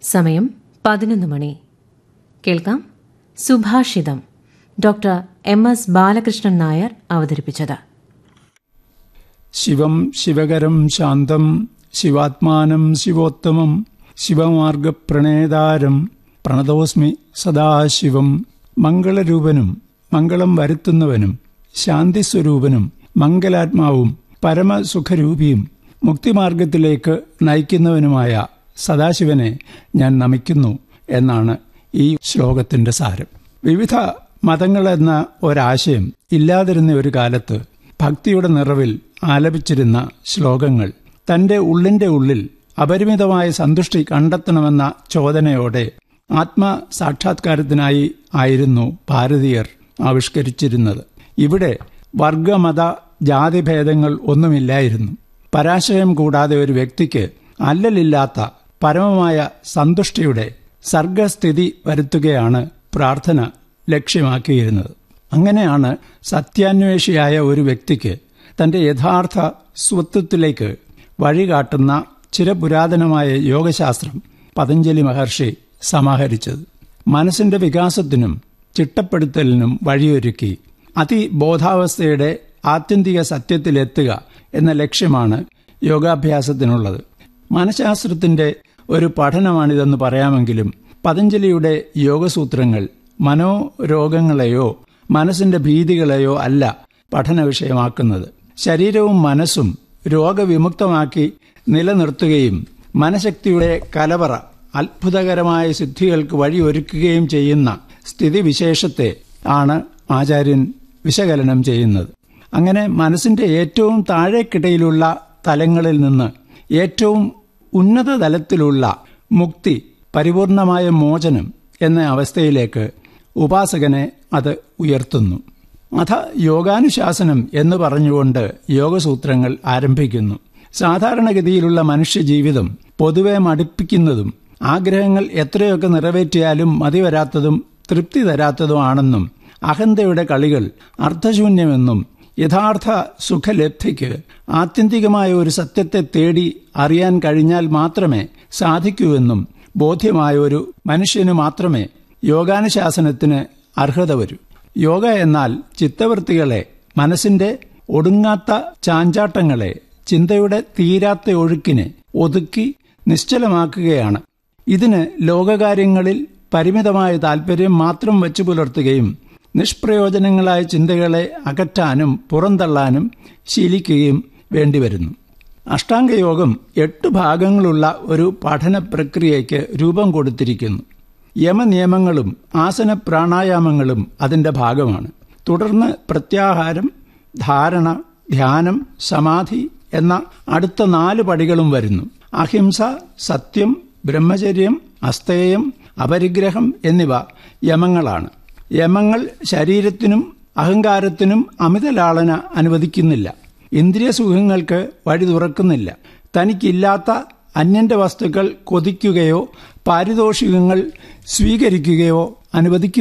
സമയം പതിനൊന്ന് മണി കേൾക്കാം സുഭാഷിതം doctor M S Balakrishnan Nair അവതരിപ്പിച്ചത് ശിവം ശിവകരം ശാന്തം ശിവാത്മാനം ശിവോത്തമം ശിവമാർഗപ്രണേതാരം പ്രണതോസ്മി സദാശിവം മംഗളരൂപനും മംഗളം വരുത്തുന്നവനും ശാന്തിസ്വരൂപനും മംഗലാത്മാവും പരമസുഖരൂപിയും മുക്തിമാർഗത്തിലേക്ക് നയിക്കുന്നവനുമായ സദാശിവനെ ഞാൻ നമിക്കുന്നു എന്നാണ് ഈ ശ്ലോകത്തിന്റെ സാരം വിവിധ മതങ്ങളെന്ന ഒരാശയം ഇല്ലാതിരുന്ന ഒരു കാലത്ത് ഭക്തിയുടെ നിറവിൽ ആലപിച്ചിരുന്ന ശ്ലോകങ്ങൾ തന്റെ ഉള്ളിന്റെ ഉള്ളിൽ അപരിമിതമായ സന്തുഷ്ടി കണ്ടെത്തണമെന്ന ചോദനയോടെ ആത്മസാക്ഷാത്കാരത്തിനായി ആയിരുന്നു ഭാരതീയർ ആവിഷ്കരിച്ചിരുന്നത് ഇവിടെ വർഗമത ജാതിഭേദങ്ങൾ ഒന്നുമില്ലായിരുന്നു പരാശയം കൂടാതെ ഒരു വ്യക്തിക്ക് അല്ലലില്ലാത്ത പരമമായ സന്തുഷ്ടിയുടെ സർഗസ്ഥിതി വരുത്തുകയാണ് പ്രാർത്ഥന ലക്ഷ്യമാക്കിയിരുന്നത് അങ്ങനെയാണ് സത്യാന്വേഷിയായ ഒരു വ്യക്തിക്ക് തന്റെ യഥാർത്ഥ സ്വത്വത്തിലേക്ക് വഴികാട്ടുന്ന ചിരപുരാതനമായ യോഗശാസ്ത്രം പതഞ്ജലി മഹർഷി സമാഹരിച്ചത് മനസ്സിന്റെ വികാസത്തിനും ചിട്ടപ്പെടുത്തലിനും വഴിയൊരുക്കി അതിബോധാവസ്ഥയുടെ ആത്യന്തിക സത്യത്തിലെത്തുക എന്ന ലക്ഷ്യമാണ് യോഗാഭ്യാസത്തിനുള്ളത് മനഃശാസ്ത്രത്തിന്റെ ഒരു പഠനമാണിതെന്ന് പറയാമെങ്കിലും പതഞ്ജലിയുടെ യോഗസൂത്രങ്ങൾ മനോരോഗങ്ങളെയോ മനസ്സിന്റെ ഭീതികളെയോ അല്ല പഠന വിഷയമാക്കുന്നത് ശരീരവും മനസ്സും രോഗവിമുക്തമാക്കി നിലനിർത്തുകയും മനഃശക്തിയുടെ കലവറ അത്ഭുതകരമായ സിദ്ധികൾക്ക് വഴിയൊരുക്കുകയും ചെയ്യുന്ന സ്ഥിതിവിശേഷത്തെ ആണ് ആചാര്യൻ വിശകലനം ചെയ്യുന്നത് അങ്ങനെ മനസ്സിന്റെ ഏറ്റവും താഴേക്കിടയിലുള്ള തലങ്ങളിൽ നിന്ന് ഏറ്റവും ഉന്നത തലത്തിലുള്ള മുക്തി പരിപൂർണമായ മോചനം എന്ന അവസ്ഥയിലേക്ക് ഉപാസകനെ അത് ഉയർത്തുന്നു അഥ യോഗാനുശാസനം എന്ന് പറഞ്ഞുകൊണ്ട് യോഗസൂത്രങ്ങൾ ആരംഭിക്കുന്നു സാധാരണഗതിയിലുള്ള മനുഷ്യജീവിതം പൊതുവെ മടുപ്പിക്കുന്നതും ആഗ്രഹങ്ങൾ എത്രയൊക്കെ നിറവേറ്റിയാലും മതിവരാത്തതും തൃപ്തി തരാത്തതുമാണെന്നും അഹന്തയുടെ കളികൾ അർത്ഥശൂന്യമെന്നും യഥാർത്ഥ സുഖലബ്ധിക്ക് ആത്യന്തികമായ ഒരു സത്യത്തെ തേടി അറിയാൻ കഴിഞ്ഞാൽ മാത്രമേ സാധിക്കൂവെന്നും ബോധ്യമായ ഒരു മനുഷ്യന് മാത്രമേ യോഗാനുശാസനത്തിന് അർഹത വരൂ യോഗ എന്നാൽ ചിത്തവൃത്തികളെ മനസ്സിന്റെ ഒടുങ്ങാത്ത ചാഞ്ചാട്ടങ്ങളെ ചിന്തയുടെ തീരാത്ത ഒഴുക്കിനെ ഒതുക്കി നിശ്ചലമാക്കുകയാണ് ഇതിന് ലോകകാര്യങ്ങളിൽ പരിമിതമായ താൽപര്യം മാത്രം വച്ചു പുലർത്തുകയും നിഷ്പ്രയോജനങ്ങളായ ചിന്തകളെ അകറ്റാനും പുറന്തള്ളാനും ശീലിക്കുകയും വേണ്ടിവരുന്നു അഷ്ടാംഗയോഗം എട്ട് ഭാഗങ്ങളുള്ള ഒരു പഠന പ്രക്രിയയ്ക്ക് രൂപം കൊടുത്തിരിക്കുന്നു യമനിയമങ്ങളും ആസന പ്രാണായാമങ്ങളും അതിന്റെ ഭാഗമാണ് തുടർന്ന് പ്രത്യാഹാരം ധാരണ ധ്യാനം സമാധി എന്ന അടുത്ത നാല് പടികളും വരുന്നു അഹിംസ സത്യം ബ്രഹ്മചര്യം അസ്തേയം അപരിഗ്രഹം എന്നിവ യമങ്ങളാണ് യമങ്ങൾ ശരീരത്തിനും അഹങ്കാരത്തിനും അമിതലാളന അനുവദിക്കുന്നില്ല ഇന്ദ്രിയ സുഖങ്ങൾക്ക് വഴി തുറക്കുന്നില്ല തനിക്കില്ലാത്ത അന്യന്റെ വസ്തുക്കൾ കൊതിക്കുകയോ പാരിതോഷികങ്ങൾ സ്വീകരിക്കുകയോ അനുവദിക്കുന്നു